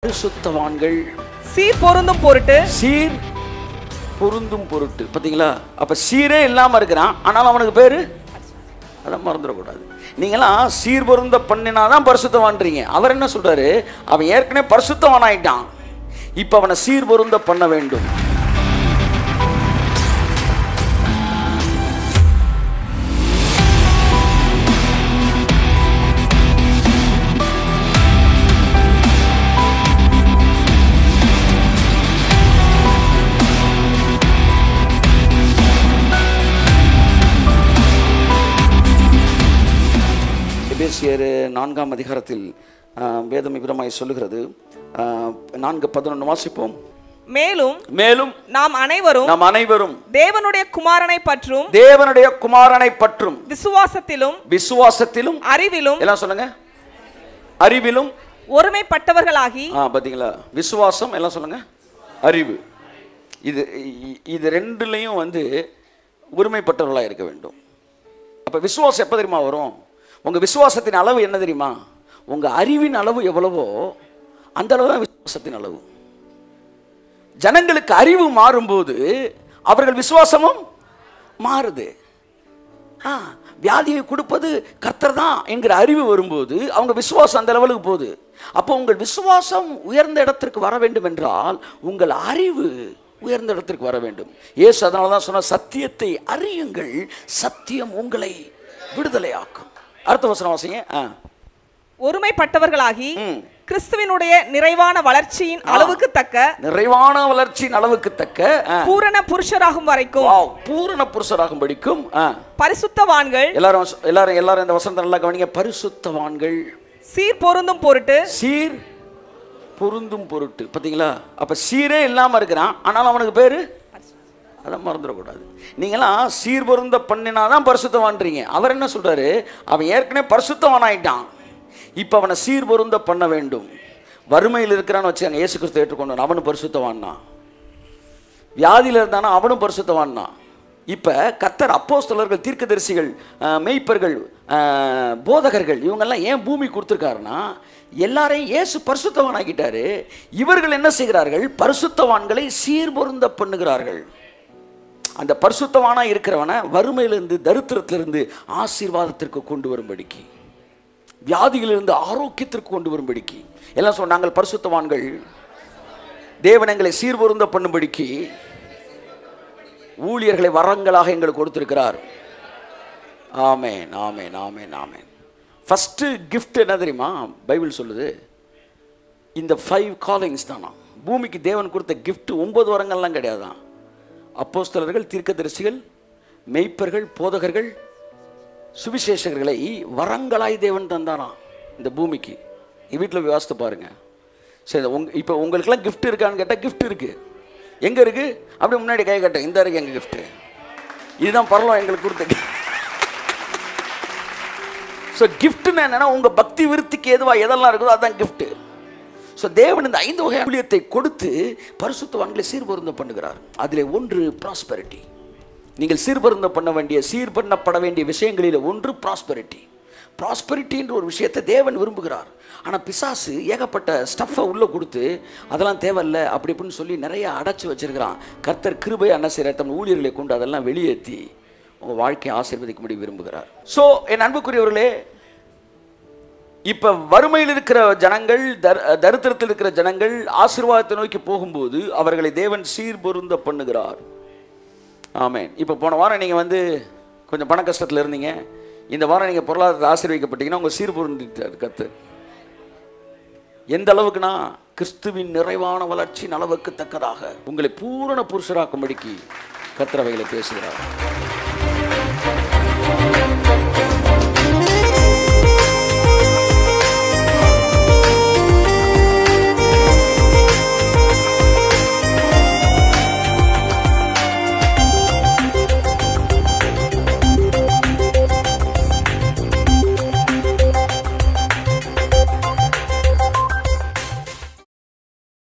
பரிசுத்தவான்கள் சீர் பொருந்தும் பொருட்டு சீர் பொருந்தும் பொருட்டு பாத்தீங்களா அப்ப சீரே இல்லாம இருக்கிறான் ஆனாலும் அவனுக்கு பேரு அதை மறந்துடக்கூடாது நீங்களாம் சீர் பொருந்த பண்ணினாதான் பரிசுத்தவான்றீங்க அவர் என்ன சொல்றாரு அவன் ஏற்கனவே பரிசுத்தவான் ஆயிட்டான் இப்ப அவனை சீர் பொருந்த பண்ண வேண்டும் எபேசியர் நான்காம் அதிகாரத்தில் ஆஹ், வேதம் விவரமாய் சொல்லுகிறது ஆஹ், நான்கு பதினொன்று வாசிப்போம் மேலும் மேலும் நாம் அனைவரும் நாம் அனைவரும் தேவனுடைய குமாரனை பற்றும் தேவனுடைய குமாரனை பற்றும் விசுவாசத்திலும் விசுவாசத்திலும் அறிவிலும் எல்லாம் சொல்லுங்க அறிவிலும் ஒருமைப்பட்டவர்களாகி ஆ பாத்தீங்களா விசுவாசம் எல்லாம் சொல்லுங்க அறிவு இது இ- இது ரெண்டுலையும் வந்து ஒருமைப்பட்டவர்களாக இருக்க வேண்டும் அப்ப விசுவாசம் எப்போ தெரியுமா வரும் உங்க விசுவாசத்தின் அளவு என்ன தெரியுமா உங்க அறிவின் அளவு எவ்வளவோ அந்த அளவு தான் விசுவாசத்தின் அளவு ஜனங்களுக்கு அறிவு மாறும்போது அவர்கள் விசுவாசமும் மாறுது ஆ வியாதியை கொடுப்பது கர்த்தர் தான் என்கிற அறிவு வரும்போது அவங்க விசுவாசம் அந்த லெவலுக்கு போகுது அப்போ உங்கள் விசுவாசம் உயர்ந்த இடத்திற்கு வர வேண்டும் என்றால் உங்கள் அறிவு உயர்ந்த இடத்திற்கு வர வேண்டும் இயேசு அதனால தான் சொன்ன சத்தியத்தை அறியுங்கள் சத்தியம் உங்களை விடுதலையாக்கும் அடுத்த வசனம் வாசிங்க ஆ ஒருமைப்பட்டவர்களாகி ம். கிறிஸ்துவினுடைய நிறைவான வளர்ச்சியின் அளவுக்கு தக்க நிறைவான வளர்ச்சியின் அளவுக்கு தக்க ஆ, பூரண புருஷராகும் வரைக்கும் வாவ், பூரண புருஷராகும் படிக்கும் ஆ, பரிசுத்தவான்கள் எல்லாரும் வச- எல்லாரும் எல்லாரும் இந்த வசனத்தை நல்லா கவனிங்க பரிசுத்தவான்கள் சீர் பொருந்தும் பொருட்டு சீர் பொருந்தும் பொருட்டு பாத்தீங்களா அப்ப சீரே இல்லாம இருக்கிறான் ஆனாலும் அவனுக்கு பேரு அதை மறந்துடக்கூடாது நீங்களாம் சீர் பொருந்த பண்ணினாதான் பரிசுத்தவான்றீங்க அவர் என்ன சொல்றாரு அவன் ஏற்கனவே பரிசுத்தவான் ஆயிட்டான் இப்ப அவனை சீர் பொருந்த பண்ண வேண்டும் வறுமையில் இருக்கிறான்னு வச்சு இயேசு கிறிஸ்து ஏற்றுக்கொண்டு அவனும் பரிசுத்தவான்னா வியாதியில் இருந்தானா அவனும் பரிசுத்தவான்னா இப்போ கத்தர் அப்போஸ்தலர்கள் தீர்க்கதரிசிகள் அஹ், மெய்ப்பர்கள் அஹ், போதகர்கள் இவங்கெல்லாம் ஏன் பூமி கொடுத்துருக்காருன்னா எல்லாரையும் இயேசு பரிசுத்தவான் ஆக்கிட்டாரு இவர்கள் என்ன செய்கிறார்கள் பரிசுத்தவான்களை சீர்பொருந்த பண்ணுகிறார்கள் அந்த பரிசுத்தவானா இருக்கிறவனை வறுமையிலிருந்து தரித்திரத்திலிருந்து ஆசீர்வாதத்திற்கு கொண்டு வரும்படிக்கு வியாதியிலிருந்து ஆரோக்கியத்திற்கு கொண்டு வரும்படிக்கு எல்லாம் சொன்னாங்க நாங்கள் பரிசுத்தவான்கள் தேவன் எங்களை சீர்பொருந்த பண்ணும்படிக்கு ஊழியர்களை வரங்களாக எங்களுக்கு கொடுத்திருக்கிறார் ஆமேன் ஆமேன் ஆமேன் ஆமேன் ஃபஸ்ட்டு கிஃப்ட் என்ன தெரியுமா பைபிள் சொல்லுது இந்த ஃபைவ் காலிங்ஸ் தானா பூமிக்கு தேவன் கொடுத்த gift ஒன்பது வரங்கள்லாம் கிடையாதான் அப்போஸ்தலர்கள் தீர்க்கதரிசிகள் மெய்ப்பர்கள் போதகர்கள் சுவிசேஷகர்களை வரங்களாய் தேவன் தந்தாராம் இந்த பூமிக்கு எங்கள் வீட்டில் போய் வாசித்து பாருங்க சரி உங்க இப்போ உங்களுக்கெல்லாம் gift இருக்கான்னு கேட்டால் gift இருக்கு எங்கே இருக்கு அப்படியே முன்னாடி கை கட்ட இந்த இருக்கு எங்கள் gift இதுதான் பரலம் எங்களுக்கு கொடுத்த gift. ஸோ கிஃப்ட்னு என்னன்னா உங்க பக்தி விருத்திக்கு எதுவா எதெல்லாம் இருக்குதோ அதான் gift ஸோ தேவன் இந்த ஐந்து வகை ஊழியத்தை கொடுத்து பரிசுத்தவான்களை சீர்பொருந்த பண்ணுகிறார் அதிலே ஒன்று ப்ராஸ்பெரிட்டி நீங்கள் சீர்பொருந்த பண்ண வேண்டிய சீர் பண்ணப்பட வேண்டிய விஷயங்களில் ஒன்று ப்ராஸ்பெரிட்டி ப்ராஸ்பெரிட்டின்ற ஒரு விஷயத்தை தேவன் விரும்புகிறார் ஆனால் பிசாசு ஏகப்பட்ட ஸ்டஃப்பை உள்ளே கொடுத்து அதெல்லாம் தேவையில்ல அப்படி இப்படின்னு சொல்லி நிறைய அடைச்சி வச்சிருக்கிறான் கர்த்தர் கிருபை என்ன செய்கிறார் தம் ஊழியர்களை கொண்டு அதெல்லாம் வெளியேற்றி உங்கள் வாழ்க்கையை ஆசீர்வதிக்கும்படி விரும்புகிறார் ஸோ என் அன்புக்குரியவர்களே இப்ப வறுமையில் இருக்கிற ஜனங்கள் தர் தரித்திரத்தில் இருக்கிற ஜனங்கள் ஆசீர்வாதத்தை நோக்கி போகும்போது அவர்களை தேவன் சீர்பொருந்த பண்ணுகிறார் ஆமென் இப்போ போன வாரம் நீங்கள் வந்து கொஞ்சம் பண கஷ்டத்தில் இருந்தீங்க இந்த வாரம் நீங்கள் பொருளாதாரத்தை ஆசீர்வதிக்கப்பட்டீங்கன்னா உங்கள் சீர்பொருந்திட்டார் கத்து எந்த அளவுக்குனா கிறிஸ்துவின் நிறைவான வளர்ச்சியின் அளவுக்கு தக்கதாக உங்களை பூரண புருஷராக்கும்படிக்கு கத்திரவைகளை பேசுகிறார்